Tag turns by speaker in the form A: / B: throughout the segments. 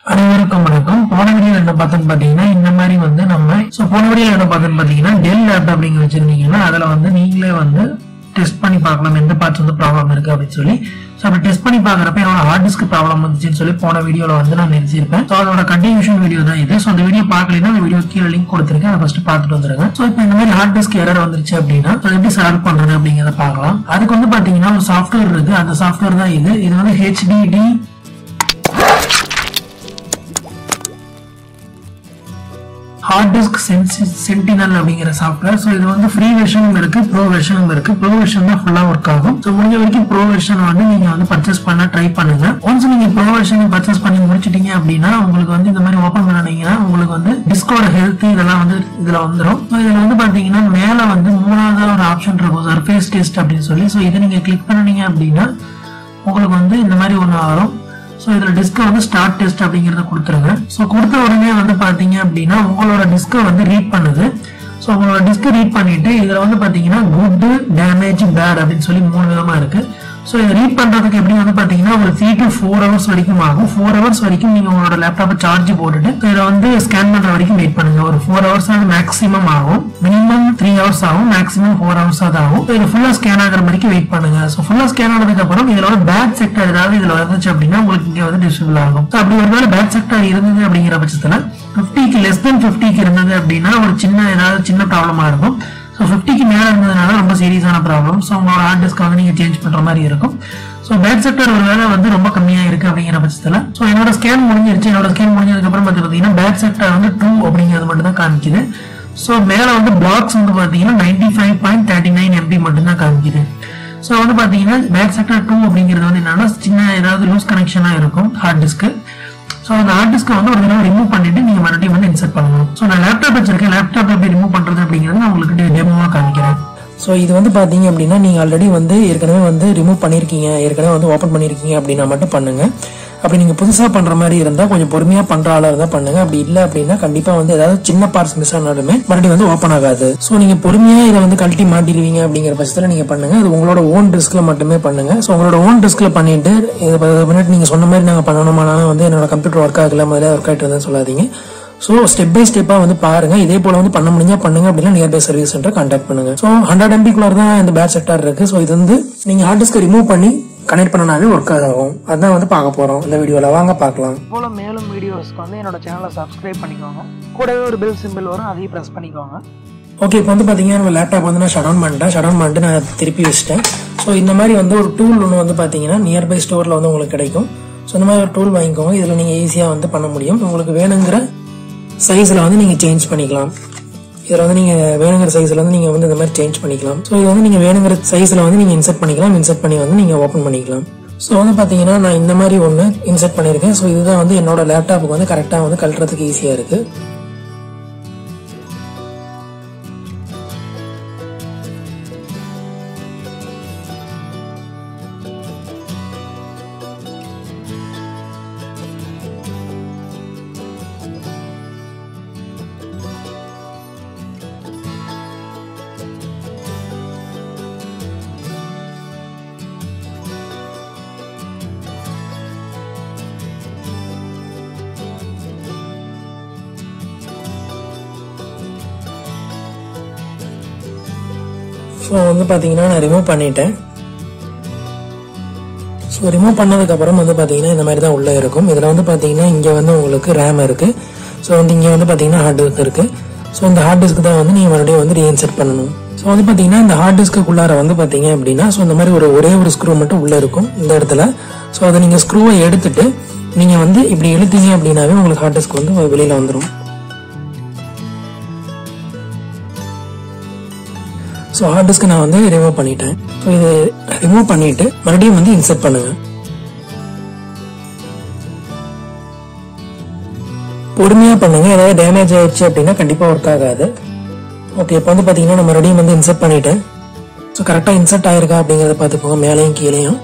A: அனைவருக்கும் வணக்கம் போன வீடியோ என்ன பார்த்தோம்னு பாத்தீங்கன்னா இந்த மாதிரி வந்து நம்ம ஸோ போன வீடியோ என்ன பார்த்தோம்னு பாத்தீங்கன்னா டெல் லேப்டாப் நீங்க வச்சிருந்தீங்கன்னா அதுல வந்து நீங்களே வந்து டெஸ்ட் பண்ணி பார்க்கலாம் எந்த பார்ட்ஸ் வந்து ப்ராப்ளம் இருக்கு அப்படின்னு சொல்லி ஸோ அப்படி டெஸ்ட் பண்ணி பார்க்குறப்ப என்னோட ஹார்ட் டிஸ்க் ப்ராப்ளம் வந்துச்சுன்னு சொல்லி போன வீடியோல வந்து நான் நிறுத்தியிருப்பேன் ஸோ அதோட கண்டினியூஷன் வீடியோ தான் இது ஸோ அந்த வீடியோ பார்க்கலைன்னா அந்த வீடியோ கீழே லிங்க் கொடுத்துருக்கேன் அதை ஃபர்ஸ்ட் பார்த்துட்டு வந்துருங்க ஸோ இப்போ இந்த மாதிரி ஹார்ட் டிஸ்க் எரர் வந்துருச்சு அப்படின்னா ஸோ எப்படி சால்வ் பண்றது அப்படிங்கிறத பார்க்கலாம் அதுக்கு வந்து பாத்தீங்கன்னா ஒரு சாஃப்ட்வேர் இருக்கு அந்த சாஃப்ட்வேர் தான் இது இது வந்து ஹெச்டிடி ஹார்ட் டிஸ்க் சென்டினல் அப்படிங்கிற சாஃப்ட்வேர் ஸோ இது வந்து ஃப்ரீ வெர்ஷனும் இருக்கு ப்ரோ வெர்ஷனும் இருக்கு ப்ரோ வெர்ஷன் தான் ஃபுல்லா ஒர்க் ஆகும் ஸோ முடிஞ்ச வரைக்கும் ப்ரோ வெர்ஷன் வந்து நீங்க வந்து பர்ச்சேஸ் பண்ண ட்ரை பண்ணுங்க ஒன்ஸ் நீங்க ப்ரோ வெர்ஷன் பர்ச்சேஸ் பண்ணி முடிச்சிட்டீங்க அப்படின்னா உங்களுக்கு வந்து இந்த மாதிரி ஓப்பன் பண்ணீங்கன்னா உங்களுக்கு வந்து டிஸ்கோட ஹெல்த் இதெல்லாம் வந்து இதுல வந்துடும் ஸோ இதுல வந்து பாத்தீங்கன்னா மேல வந்து மூணாவது ஒரு ஆப்ஷன் இருக்கும் சர்ஃபேஸ் டெஸ்ட் அப்படின்னு சொல்லி ஸோ இதை நீங்க கிளிக் பண்ணீங்க அப்படின்னா உங்களுக்கு வந்து இந்த மாதிரி ஒன்று வரும் ஸோ இதில் டிஸ்கை வந்து ஸ்டார்ட் டெஸ்ட் அப்படிங்கிறத கொடுத்துருங்க ஸோ கொடுத்த உடனே வந்து பார்த்தீங்க அப்படின்னா உங்களோட டிஸ்கை வந்து ரீட் பண்ணுது ஸோ உங்களோட டிஸ்கை ரீட் பண்ணிட்டு இதில் வந்து பார்த்தீங்கன்னா குட் டேமேஜ் பேட் அப்படின்னு சொல்லி மூணு விதமாக இருக்கு ஸோ இதை ரீட் பண்ணுறதுக்கு எப்படி வந்து பார்த்தீங்கன்னா ஒரு த்ரீ டு ஃபோர் ஹவர்ஸ் வரைக்கும் ஆகும் ஃபோர் ஹவர்ஸ் வரைக்கும் நீங்கள் உங்களோட லேப்டாப்பை சார்ஜ் போட்டுட்டு ஸோ இதை வந்து ஸ்கேன் பண்ணுற வரைக்கும் வெயிட் பண்ணுங்க ஒரு ஃபோர் ஹவர்ஸ் அது மேக்ஸிமம் ஆகும் மினிமம் த்ரீ ஹவர்ஸ் ஆகும் மேக்ஸிமம் ஃபோர் ஹவர்ஸ் தான் ஆகும் ஸோ இது ஃபுல்லாக ஸ்கேன் ஆகிற வரைக்கும் வெயிட் பண்ணுங்க ஸோ ஃபுல்லாக ஸ்கேன் ஆனதுக்கு அப்புறம் இதில் வந்து பேக் செக்டர் ஏதாவது இதில் வந்துச்சு அப்படின்னா உங்களுக்கு இங்கே வந்து டிஸ்ட்ரிபிள் ஆகும் ஸோ அப்படி ஒருவேளை பேக் செக்டர் இருந்தது அப்படிங்கிற பட்சத்தில் ஃபிஃப்டிக்கு லெஸ் தென் ஃபிஃப்டிக்கு இருந்தது அப்படின்னா ஒரு சின்ன ஏதாவது சின்ன ப்ராப்ளமாக இருக்கும் ஸோ ஃபிஃப்டிக்கு மேலே இருந்ததுனால ரொம்ப சீரியஸான ப்ராப்ளம் ஸோ உங்களோட ஹார்ட் டிஸ்க் வந்து நீங்கள் சேஞ்ச் பண்ணுற மாதிரி இருக்கும் ஸோ பேக் செக்டர் ஒரு வேலை வந்து ரொம்ப கம்மியாக இருக்குது அப்படிங்கிற பட்சத்தில் ஸோ என்னோட ஸ்கேன் முடிஞ்சிருச்சு என்னோட ஸ்கேன் முடிஞ்சதுக்கப்புறம் பார்த்து பார்த்தீங்கன்னா பேக் செக்டர் வந்து டூ அப்படிங்கிறது மட்டும் தான் காமிக்குது ஸோ மேலே வந்து பிளாக்ஸ் வந்து பார்த்தீங்கன்னா ninety five point thirty nine MB மட்டும் தான் காமிக்குது ஸோ வந்து பார்த்தீங்கன்னா பேக் செக்டர் டூ அப்படிங்கிறது வந்து என்னன்னா சின்ன ஏதாவது லூஸ் கனெக்ஷனாக இருக்கும் ஹார்ட் டிஸ்க்கு ஸோ அந்த ஹார்ட் டிஸ்க்கை வந்து ஒரு தடவை ரிமூவ் பண்ணிட்டு நீங்க மறுபடியும் வந்து இன்சர்ட் பண்ணணும் ஸோ நான் லேப்டாப் வச்சிருக்கேன் லேப்டாப் எப்படி ரிமூவ் பண்றது அப்படிங்கிறது நான் உங்களுக்கு டெமோவா காமிக்கிறேன்
B: ஸோ இது வந்து பார்த்தீங்க அப்படின்னா நீங்கள் ஆல்ரெடி வந்து ஏற்கனவே வந்து ரிமூவ் பண்ணியிருக்கீங்க ஏற்கனவே வந்து ஓப்பன் பண்ணியிருக்கீங்க அப்படின்னா மட்டும் பண்ணுங்க அப்படி நீங்கள் புதுசாக பண்ணுற மாதிரி இருந்தால் கொஞ்சம் பொறுமையாக பண்ணுற ஆளாக இருந்தால் பண்ணுங்க அப்படி இல்லை அப்படின்னா கண்டிப்பாக வந்து ஏதாவது சின்ன பார்ட்ஸ் மிஸ் ஆனாலுமே மறுபடியும் வந்து ஓப்பன் ஆகாது ஸோ நீங்கள் பொறுமையாக இதை வந்து கழட்டி மாட்டிடுவீங்க அப்படிங்கிற பட்சத்தில் நீங்கள் பண்ணுங்க அது உங்களோட ஓன் ரிஸ்கில் மட்டுமே பண்ணுங்க ஸோ உங்களோட ஓன் ரிஸ்கில் பண்ணிட்டு இதை பண்ணிட்டு நீங்கள் சொன்ன மாதிரி நாங்கள் பண்ணணுமானாலும் வந்து என்னோட கம்ப்யூட்டர் ஒர்க் ஆகல முதல்ல ஒர்க் ஆகிட்டு இருந்தேன்னு சொல்லாதீங்க ஸோ ஸ்டெப் பை ஸ்டெப்பாக வந்து பாருங்க இதே போல வந்து பண்ண முடிஞ்சா பண்ணுங்க அப்படின்னா நியர்பை சர்வீஸ் சென்டர் கான்டாக்ட் பண்ணுங்க ஸோ ஹண்ட்ரட் எம்பிக்குள்ள தான் இந்த பேட் செக்டார் இருக்கு ஸோ இது வந்து நீங்க ஹார்ட் டிஸ்க் ரிமூவ் பண்ணி கனெக்ட் பண்ணனாவே ஒர்க் ஆகும் அதான் வந்து பார்க்க போறோம் இந்த வீடியோல வாங்க பார்க்கலாம்
A: போல மேலும் வீடியோஸ்க்கு வந்து என்னோட சேனலை சப்ஸ்கிரைப் பண்ணிக்கோங்க கூடவே ஒரு பெல் சிம்பிள் வரும் அதையும் ப்ரெஸ் பண்ணிக்கோங்க
B: ஓகே இப்போ வந்து பார்த்தீங்கன்னா நம்ம லேப்டாப் வந்து நான் ஷட் ஆன் பண்ணிட்டேன் ஷட் ஆன் பண்ணிட்டு நான் திருப்பி வச்சிட்டேன் ஸோ இந்த மாதிரி வந்து ஒரு டூல் ஒன்று வந்து பார்த்தீங்கன்னா நியர்பை ஸ்டோரில் வந்து உங்களுக்கு கிடைக்கும் ஸோ இந்த மாதிரி ஒரு டூல் வாங்கிக்கோங்க இதில் நீங்கள் ஈஸியாக வந்து பண்ண முடியும் உங்களுக்கு வேணுங்கிற சைஸில் வந்து நீங்கள் சேஞ்ச் பண்ணிக்கலாம் இதில் வந்து நீங்கள் வேணுங்கிற சைஸில் வந்து நீங்கள் வந்து இந்த மாதிரி சேஞ்ச் பண்ணிக்கலாம் ஸோ இது வந்து நீங்கள் வேணுங்கிற சைஸில் வந்து நீங்கள் இன்செர்ட் பண்ணிக்கலாம் இன்செர்ட் பண்ணி வந்து நீங்கள் ஓப்பன் பண்ணிக்கலாம் ஸோ வந்து பார்த்தீங்கன்னா நான் இந்த மாதிரி ஒன்று இன்செர்ட் பண்ணியிருக்கேன் ஸோ இதுதான் வந்து என்னோட லேப்டாப்புக்கு வந்து கரெக்டாக வந்து கழட்டுறதுக்கு ஈஸியாக இருக்குது ஸோ வந்து பார்த்தீங்கன்னா நான் ரிமூவ் பண்ணிட்டேன் ஸோ ரிமூவ் பண்ணதுக்கப்புறம் வந்து பார்த்தீங்கன்னா இந்த மாதிரி தான் உள்ளே இருக்கும் இதில் வந்து பார்த்தீங்கன்னா இங்கே வந்து உங்களுக்கு ரேம் இருக்குது ஸோ வந்து இங்கே வந்து பார்த்தீங்கன்னா ஹார்ட் டிஸ்க் இருக்குது ஸோ இந்த ஹார்ட் டிஸ்க் தான் வந்து நீங்கள் மறுபடியும் வந்து ரீஇன்செர்ட் பண்ணணும் ஸோ வந்து பார்த்தீங்கன்னா இந்த ஹார்ட் டிஸ்க்குள்ளார வந்து பார்த்தீங்க அப்படின்னா ஸோ இந்த மாதிரி ஒரு ஒரே ஒரு ஸ்க்ரூ மட்டும் உள்ளே இருக்கும் இந்த இடத்துல ஸோ அதை நீங்கள் ஸ்க்ரூவை எடுத்துட்டு நீங்கள் வந்து இப்படி இழுத்தீங்க அப்படின்னாவே உங்களுக்கு ஹார்ட் டிஸ்க் வந்து வெளியில் வந்துடும் ஸோ ஹார்ட் டிஸ்க் நான் வந்து ரிமூவ் பண்ணிட்டேன் ஸோ இது ரிமூவ் பண்ணிட்டு மறுபடியும் வந்து இன்சர்ட் பண்ணுங்க பொறுமையாக பண்ணுங்க ஏதாவது டேமேஜ் ஆயிடுச்சு அப்படின்னா கண்டிப்பாக ஒர்க் ஆகாது ஓகே இப்போ வந்து பார்த்தீங்கன்னா நான் மறுபடியும் வந்து இன்சர்ட் பண்ணிட்டேன் ஸோ கரெக்டாக இன்சர்ட் ஆயிருக்கா அப்படிங்கிறத பார்த்துக்கோங்க மேலேயும் கீழேயும்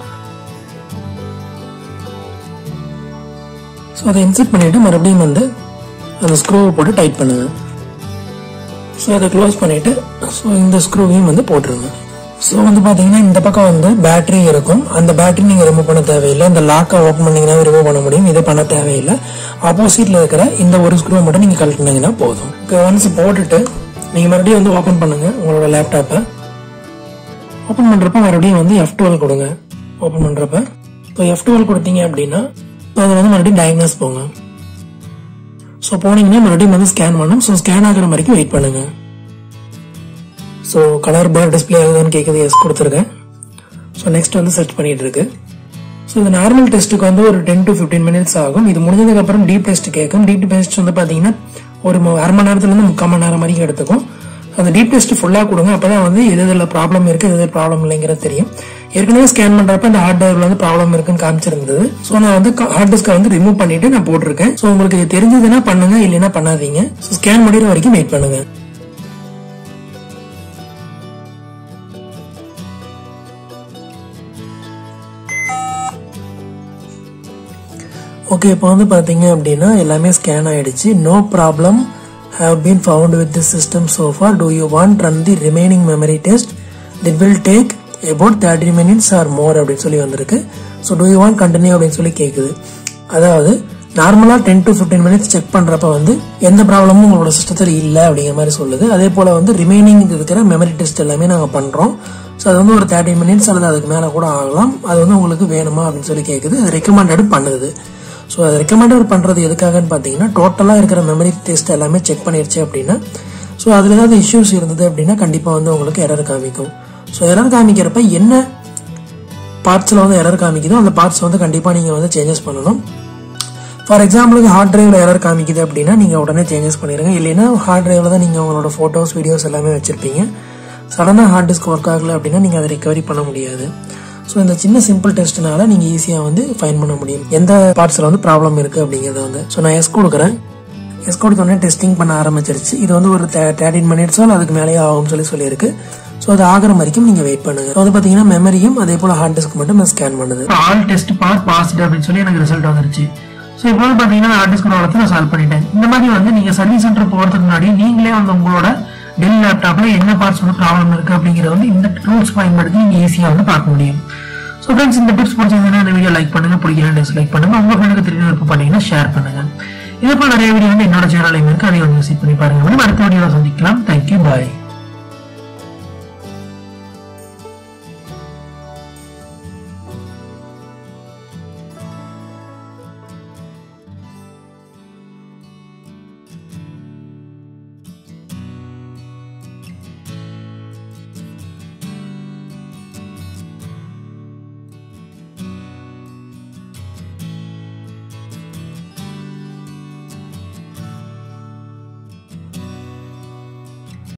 B: ஸோ அதை இன்சர்ட் பண்ணிட்டு மறுபடியும் வந்து அந்த ஸ்க்ரூவை போட்டு டைட் பண்ணுங்க ஸோ அதை க்ளோஸ் பண்ணிவிட்டு ஸோ இந்த ஸ்க்ரூவையும் வந்து போட்டுருங்க ஸோ வந்து பார்த்தீங்கன்னா இந்த பக்கம் வந்து பேட்டரி இருக்கும் அந்த பேட்டரி நீங்கள் ரிமூவ் பண்ண தேவையில்லை இந்த லாக்கை ஓப்பன் பண்ணீங்கன்னா ரிமூவ் பண்ண முடியும் இதை பண்ண தேவையில்லை ஆப்போசிட்டில் இருக்கிற இந்த ஒரு ஸ்க்ரூ மட்டும் நீங்கள் கழட்டினீங்கன்னா போதும் ஒன்ஸ் போட்டுட்டு நீங்கள் மறுபடியும் வந்து ஓப்பன் பண்ணுங்க உங்களோட லேப்டாப்பை ஓப்பன் பண்ணுறப்ப மறுபடியும் வந்து எஃப் டுவெல் கொடுங்க ஓப்பன் பண்ணுறப்ப இப்போ எஃப் டுவெல் கொடுத்தீங்க அப்படின்னா அது வந்து மறுபடியும் டயக்னோஸ் போங்க ஸோ போனீங்கன்னா மறுபடியும் வந்து ஸ்கேன் பண்ணும் ஸோ ஸ்கேன் ஆகிற வரைக்கும் வெயிட் பண்ணுங்க ஸோ கலர் பார் டிஸ்பிளே ஆகுதான்னு கேட்குது எஸ் கொடுத்துருக்கேன் ஸோ நெக்ஸ்ட் வந்து செர்ச் பண்ணிட்டு இருக்கு ஸோ இந்த நார்மல் டெஸ்ட்டுக்கு வந்து ஒரு டென் டு ஃபிஃப்டீன் மினிட்ஸ் ஆகும் இது முடிஞ்சதுக்கு அப்புறம் டீப் டெஸ்ட் கேட்கும் டீப் டெஸ்ட் வந்து பார்த்தீங்கன்னா ஒரு ம- அரை மணி நேரத்துலேருந்து முக்கால் மணி நேரம் வரைக்கும் எடுத்துக்கும் அந்த டீப் டெஸ்ட் ஃபுல்லாக கொடுங்க அப்போ தான் வந்து எது இதில் ப்ராப்ளம் இருக்குது எது ப்ராப்ளம் இல்லைங்கிறது தெரியும் ஏற்கனவே ஸ்கேன் பண்ணுறப்ப இந்த ஹார்ட் டிரைவ்ல வந்து ப்ராப்ளம் இருக்குன்னு காமிச்சிருந்தது ஸோ நான் வந்து ஹார்ட் டிஸ்கை வந்து ரிமூவ் பண்ணிட்டு நான் போட்டிருக்கேன் ஸோ உங்களுக்கு இது தெரிஞ்சதுன்னா பண்ணுங்க இல்லைன்னா பண்ணாதீங்க ஸோ ஸ்கேன் முடிகிற வரைக்கும் வெயிட் பண்ணுங்க ஓகே இப்போ வந்து பார்த்தீங்க அப்படின்னா எல்லாமே ஸ்கேன் ஆயிடுச்சு no problem have been found with this system so far do you want run the remaining memory test that will take about thirty minutes or more அப்படின்னு சொல்லி வந்திருக்கு so do you want continue அப்படின்னு சொல்லி கேட்குது அதாவது நார்மலாக ten to fifteen minutes check பண்ணுறப்ப வந்து எந்த ப்ராப்ளமும் உங்களோட சிஸ்டத்தில் இல்லை அப்படிங்கிற மாதிரி சொல்லுது அதே போல் வந்து ரிமைனிங் இருக்கிற மெமரி டெஸ்ட் எல்லாமே நாங்கள் பண்ணுறோம் ஸோ அது வந்து ஒரு தேர்ட்டி மினிட்ஸ் அல்லது அதுக்கு மேலே கூட ஆகலாம் அது வந்து உங்களுக்கு வேணுமா அப்படின்னு சொல்லி கேட்குது அது ரெக்கமெண்டட் பண்ணுது ஸோ அது ரெக்கமெண்டட் பண்ணுறது எதுக்காகன்னு பார்த்தீங்கன்னா டோட்டலாக இருக்கிற மெமரி டெஸ்ட் எல்லாமே செக் பண்ணிருச்சு அப்படின்னா ஸோ அதில் ஏதாவது இஷ்யூஸ் இருந்தது அப்படின்னா கண்டிப்பாக வந்து உங்களுக்கு எரர் காமிக்கும் ஸோ எரர் காமிக்கிறப்ப என்ன பார்ட்ஸில் வந்து எரர் காமிக்குதோ அந்த பார்ட்ஸ் வந்து கண்டிப்பாக நீங்கள் வந்து சேஞ்சஸ் பண்ணணும் ஃபார் எக்ஸாம்பிளுக்கு ஹார்ட் டிரைவில் எரர் காமிக்குது அப்படின்னா நீங்கள் உடனே சேஞ்சஸ் பண்ணிடுங்க இல்லைன்னா ஹார்ட் டிரைவில் தான் நீங்கள் உங்களோட ஃபோட்டோஸ் வீடியோஸ் எல்லாமே வச்சுருப்பீங்க சடனாக ஹார்ட் டிஸ்க் ஒர்க் ஆகலை அப்படின்னா நீங்கள் அதை ரிகவரி பண்ண முடியாது ஸோ இந்த சின்ன சிம்பிள் டெஸ்ட்னால நீங்கள் ஈஸியாக வந்து ஃபைன் பண்ண முடியும் எந்த பார்ட்ஸில் வந்து ப்ராப்ளம் இருக்குது அப்படிங்கிறத வந்து ஸோ நான் எஸ் கொடுக்குறேன் எஸ் கொடுத்தோடனே டெஸ்டிங் பண்ண ஆரம்பிச்சிருச்சு இது வந்து ஒரு தேர்ட்டின் மினிட்ஸோ அதுக்கு மேலேயே ஆகும்னு சொல்லி சொல்லியிருக்கு ஸோ அது ஆகிற வரைக்கும் நீங்கள் வெயிட் பண்ணுங்க So வந்து பார்த்தீங்கன்னா மெமரியும் அதே போல் ஹார்ட் டிஸ்க் மட்டும் ஸ்கேன் பண்ணுது
A: ஆல் டெஸ்ட் பாஸ் பாஸ்ட் அப்படின்னு சொல்லி எனக்கு ரிசல்ட் வந்துருச்சு ஸோ இப்போ வந்து பார்த்தீங்கன்னா ஹார்ட் டிஸ்க் ப்ராப்ளத்தை நான் சால்வ் பண்ணிட்டேன் இந்த மாதிரி வந்து நீங்கள் சர்வீஸ் சென்டர் போகிறதுக்கு முன்னாடி நீங்களே வந்து உங்களோட டெல் லேப்டாப்ல என்ன பார்ட்ஸ் வந்து ப்ராப்ளம் இருக்கு அப்படிங்கிறத வந்து இந்த டூல்ஸ் பயன்படுத்தி நீங்கள் ஈஸியாக வந்து பார்க்க முடியும் ஸோ ஃப்ரெண்ட்ஸ் இந்த டிப்ஸ் பிடிச்சிருந்ததுன்னா இந்த வீடியோ லைக் பண்ணுங்க பிடிக்கல டிஸ்லைக் பண்ணுங்க உங்க ஃப்ரெண்டுக்கு தெரிஞ்ச விருப்பம் பண்ணீங்கன்னா ஷேர் பண்ணுங்க இதே போல நிறைய வீடியோ வந்து என்னோட சேனலையும் இருக்கு அதையும் வந்து விசிட் பண்ணி பாருங்க அடுத்த வீடியோவில் சந்திக்கலாம் தேங்க்யூ பாய்